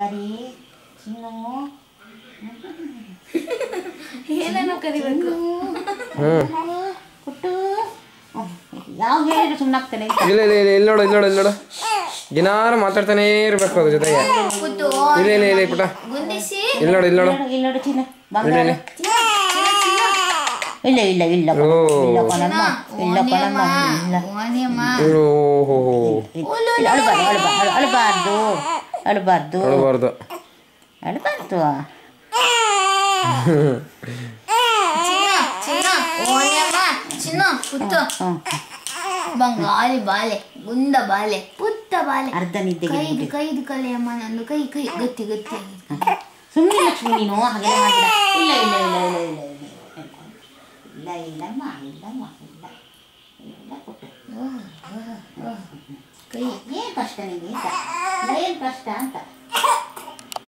ಸರಿ ಚಿನ್ನು ಏನೇನೋ ಕರಿಬೇಕು ಹ್ಞೂ ಪುಟ್ಟು ಯಾವ ಹೇಳಿದ್ರು ಸುಮ್ಮನಾಗ್ತಾನೆ ಇಲ್ಲ ಇಲ್ಲ ಇಲ್ಲ ಇಲ್ಲಿ ನೋಡು ಇಲ್ಲಿ ನೋಡು ಇಲ್ಲಿ ನೋಡು ದಿನಾರು ಮಾತಾಡ್ತಾನೇ ಇರ್ಬೇಕು ಅದ್ರ ಜೊತೆಗೆ ಕೂತು ಇಲ್ಲ ಇಲ್ಲ ಇಲ್ಲ ಪುಟ ಗುಂದಿಸಿ ಇಲ್ಲಿ ನೋಡು ಇಲ್ಲಿ ನೋಡು ಇಲ್ಲಿ ನೋಡು ಚಿನ್ನ ಇಲ್ಲಿ ಬಂಗಾರ ಇಲ್ಲಿ. ಇಲ್ಲ ಇಲ್ಲ ಇಲ್ಲ ಓ. ಇಲ್ಲ ಕಣಮ್ಮ ಇಲ್ಲ ಕಣಮ್ಮ ಇಲ್ಲ ಓನಿಯಮ್ಮ ಓಹೋ ಇಲ್ಲ, ಅಳ್ಬಾರ್ದು ಅಳ್ಬಾರ್ದು ಅಳ್ಬಾರ್ದು ಅಳ್ಬಾರ್ದು ಅಳಬಾರ್ದು ಅಳ್ಬಾರ್ದು ಚಿನ್ನ ಚಿನ್ನ ಓನಿಯಮ್ಮ ಚಿನ್ನ ಪುತ್ತು ಹ್ಞೂ ಬಂಗಾಲಿ ಬಾಲೆ ಗುಂದ ಬಾಲೆ ಪುತ್ತ ಬಾಲೆ ಅರ್ಧ ನಿದ್ದೆಗೆ ಕೈದು ಕೈದು ಕಲೆಯಮ್ಮ ನಂದು ಕೈ ಕೈ ಗಟ್ಟಿ ಗಟ್ಟಿ ಆಗಿದೆ ಸುಮ್ಮನೆ ಲಕ್ಷ್ಮಿ ನೀನು ಹಾಗೆಲ್ಲ ಮಾಡಿದ ಇಲ್ಲ ಇಲ್ಲ ಇಲ್ಲ ಇಲ್ಲ ಇಲ್ಲ ಇಲ್ಲ ಇಲ್ಲ ಇಲ್ಲಮ್ಮ ಇಲ್ಲಮ್ಮ ಇಲ್ಲ ಇಲ್ಲ ಪುಟ್ಟು ಕೈ ಏನು ಕಷ್ಟ ನಿಮಗೆ ಏನು ಕಷ್ಟ ಅಂತ